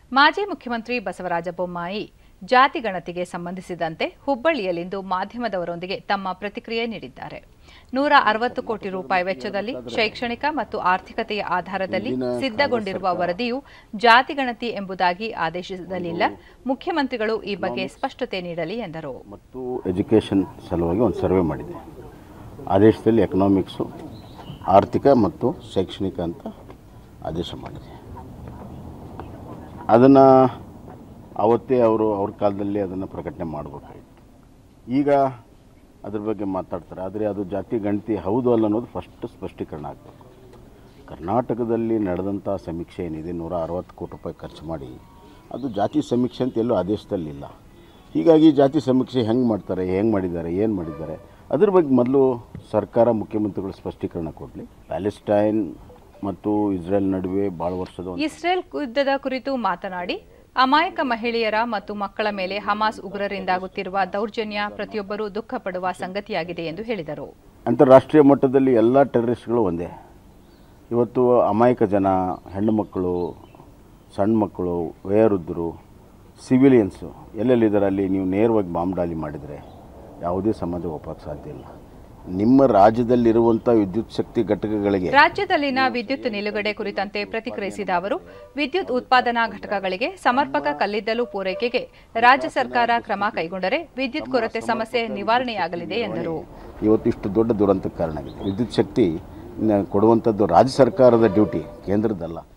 ಮಾಜಿ ಮುಖ್ಯಮಂತ್ರಿ ಬಸವರಾಜ ಬೊಮ್ಮಾಯಿ ಜಾತಿ ಗಣತಿಗೆ ಸಂಬಂಧಿಸಿದಂತೆ ಹುಬ್ಬಳ್ಳಿಯಲ್ಲಿಂದು ಮಾಧ್ಯಮದವರೊಂದಿಗೆ ತಮ್ಮ ಪ್ರತಿಕ್ರಿಯೆ ನೀಡಿದ್ದಾರೆ ನೂರ ಅರವತ್ತು ಕೋಟಿ ರೂಪಾಯಿ ವೆಚ್ಚದಲ್ಲಿ ಶೈಕ್ಷಣಿಕ ಮತ್ತು ಆರ್ಥಿಕತೆಯ ಆಧಾರದಲ್ಲಿ ಸಿದ್ಧಗೊಂಡಿರುವ ವರದಿಯು ಜಾತಿ ಗಣತಿ ಎಂಬುದಾಗಿ ಆದೇಶಿಸಲಿಲ್ಲ ಮುಖ್ಯಮಂತ್ರಿಗಳು ಈ ಬಗ್ಗೆ ಸ್ಪಷ್ಟತೆ ನೀಡಲಿ ಎಂದರು ಮತ್ತು ಎಜುಕೇಷನ್ ಸಲುವಾಗಿ ಒಂದು ಸರ್ವೆ ಮಾಡಿದೆ ಆದೇಶದಲ್ಲಿ ಎಕನಾಮಿಕ್ಸು ಆರ್ಥಿಕ ಮತ್ತು ಶೈಕ್ಷಣಿಕ ಅಂತ ಆದೇಶ ಮಾಡಿದೆ ಅದನ್ನು ಅವತ್ತೇ ಅವರು ಅವ್ರ ಕಾಲದಲ್ಲಿ ಅದನ್ನು ಪ್ರಕಟಣೆ ಮಾಡಬೇಕಾಗಿತ್ತು ಈಗ ಅದ್ರ ಬಗ್ಗೆ ಮಾತಾಡ್ತಾರೆ ಆದರೆ ಅದು ಜಾತಿ ಗಣತಿ ಹೌದು ಅಲ್ಲ ಅನ್ನೋದು ಫಸ್ಟ್ ಸ್ಪಷ್ಟೀಕರಣ ಆಗಬೇಕು ಕರ್ನಾಟಕದಲ್ಲಿ ನಡೆದಂಥ ಸಮೀಕ್ಷೆ ಏನಿದೆ ನೂರ ಅರವತ್ತು ಕೋಟಿ ರೂಪಾಯಿ ಖರ್ಚು ಮಾಡಿ ಅದು ಜಾತಿ ಸಮೀಕ್ಷೆ ಅಂತ ಎಲ್ಲೂ ಆದೇಶದಲ್ಲಿಲ್ಲ ಹೀಗಾಗಿ ಜಾತಿ ಸಮೀಕ್ಷೆ ಹೆಂಗೆ ಮಾಡ್ತಾರೆ ಹೆಂಗೆ ಮಾಡಿದ್ದಾರೆ ಏನು ಮಾಡಿದ್ದಾರೆ ಅದ್ರ ಬಗ್ಗೆ ಮೊದಲು ಸರ್ಕಾರ ಮುಖ್ಯಮಂತ್ರಿಗಳು ಸ್ಪಷ್ಟೀಕರಣ ಕೊಡಲಿ ಪ್ಯಾಲೆಸ್ಟೈನ್ ಮತ್ತು ಇಸ್ರೇಲ್ ನಡುವೆ ಭಾಳ ವರ್ಷದ ಒಂದು ಇಸ್ರೇಲ್ ಯುದ್ಧದ ಕುರಿತು ಮಾತನಾಡಿ ಅಮಾಯಕ ಮಹಿಳೆಯರ ಮತ್ತು ಮಕ್ಕಳ ಮೇಲೆ ಹಮಾಸ್ ಉಗ್ರರಿಂದಾಗುತ್ತಿರುವ ದೌರ್ಜನ್ಯ ಪ್ರತಿಯೊಬ್ಬರೂ ದುಃಖ ಪಡುವ ಸಂಗತಿಯಾಗಿದೆ ಎಂದು ಹೇಳಿದರು ಅಂತಾರಾಷ್ಟ್ರೀಯ ಮಟ್ಟದಲ್ಲಿ ಎಲ್ಲ ಟೆರರಿಸ್ಟ್ಗಳು ಒಂದೇ ಇವತ್ತು ಅಮಾಯಕ ಜನ ಹೆಣ್ಣು ಮಕ್ಕಳು ಸಣ್ಣ ಮಕ್ಕಳು ವಯೋವೃದ್ಧರು ಸಿವಿಲಿಯನ್ಸು ಎಲ್ಲೆಲ್ಲಿದ್ದಾರೆ ಅಲ್ಲಿ ನೀವು ನೇರವಾಗಿ ಬಾಂಬ್ ದಾಳಿ ಮಾಡಿದರೆ ಯಾವುದೇ ಸಮಾಜ ಒಪ್ಪಕ್ಕೆ ಸಾಧ್ಯ ಇಲ್ಲ ನಿಮ್ಮ ರಾಜ್ಯದಲ್ಲಿರುವಂಥ ವಿದ್ಯುತ್ ಶಕ್ತಿ ಘಟಕಗಳಿಗೆ ರಾಜ್ಯದಲ್ಲಿನ ವಿದ್ಯುತ್ ನಿಲುಗಡೆ ಕುರಿತಂತೆ ಪ್ರತಿಕ್ರಿಯಿಸಿದ ಅವರು ವಿದ್ಯುತ್ ಉತ್ಪಾದನಾ ಘಟಕಗಳಿಗೆ ಸಮರ್ಪಕ ಕಲ್ಲಿದ್ದಲು ಪೂರೈಕೆಗೆ ರಾಜ್ಯ ಸರ್ಕಾರ ಕ್ರಮ ಕೈಗೊಂಡರೆ ವಿದ್ಯುತ್ ಕೊರತೆ ಸಮಸ್ಯೆ ನಿವಾರಣೆಯಾಗಲಿದೆ ಎಂದರು ಇವತ್ತು ಇಷ್ಟು ದೊಡ್ಡ ದುರಂತಕ್ಕೆ ಕಾರಣ ಆಗಿದೆ ವಿದ್ಯುತ್ ಶಕ್ತಿ ನ- ಕೊಡುವಂಥದ್ದು ರಾಜ್ಯ ಸರ್ಕಾರದ ಡ್ಯೂಟಿ ಕೇಂದ್ರದ್ದಲ್ಲ